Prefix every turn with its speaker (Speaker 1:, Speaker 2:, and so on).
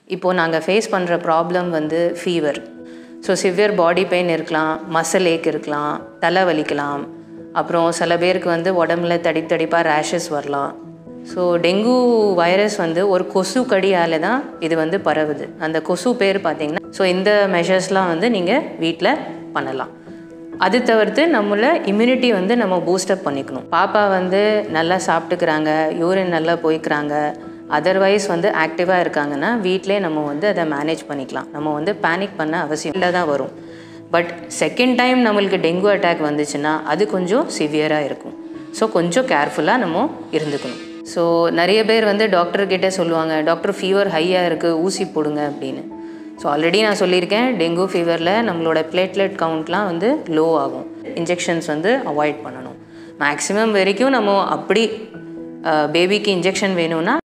Speaker 1: இப்போது நாங்கள் ஃபேஸ் பண்ணுற ப்ராப்ளம் வந்து fever so severe body pain இருக்கலாம் மசில் ஏக் இருக்கலாம் தலை வலிக்கலாம் அப்புறம் சில பேருக்கு வந்து உடம்புல தடி தடிப்பாக ரேஷஸ் வரலாம் ஸோ டெங்கு வைரஸ் வந்து ஒரு கொசு கடியால் தான் இது வந்து பரவுது அந்த கொசு பேர் பார்த்தீங்கன்னா ஸோ இந்த மெஷர்ஸ்லாம் வந்து நீங்கள் வீட்டில் பண்ணலாம் அது தவிர்த்து நம்மள இம்யூனிட்டி வந்து நம்ம பூஸ்டப் பண்ணிக்கணும் பாப்பா வந்து நல்லா சாப்பிட்டுக்கிறாங்க யூரின் நல்லா போய்க்கிறாங்க அதர்வைஸ் வந்து ஆக்டிவாக இருக்காங்கன்னா வீட்டிலே நம்ம வந்து அதை மேனேஜ் பண்ணிக்கலாம் நம்ம வந்து பேனிக் பண்ண அவசியம் இல்லை தான் வரும் பட் செகண்ட் டைம் நம்மளுக்கு டெங்கு அட்டாக் வந்துச்சுன்னா அது கொஞ்சம் சிவியராக இருக்கும் ஸோ கொஞ்சம் கேர்ஃபுல்லாக நம்ம இருந்துக்கணும் ஸோ நிறைய பேர் வந்து டாக்டர்கிட்ட சொல்லுவாங்க டாக்டர் ஃபீவர் ஹையாக இருக்குது ஊசி போடுங்க அப்படின்னு ஸோ ஆல்ரெடி நான் சொல்லியிருக்கேன் டெங்கு ஃபீவரில் நம்மளோட பிளேட்லெட் கவுண்ட்லாம் வந்து லோ ஆகும் இன்ஜெக்ஷன்ஸ் வந்து அவாய்ட் பண்ணணும் மேக்ஸிமம் வரைக்கும் நம்ம அப்படி பேபிக்கு இன்ஜெக்ஷன் வேணும்னா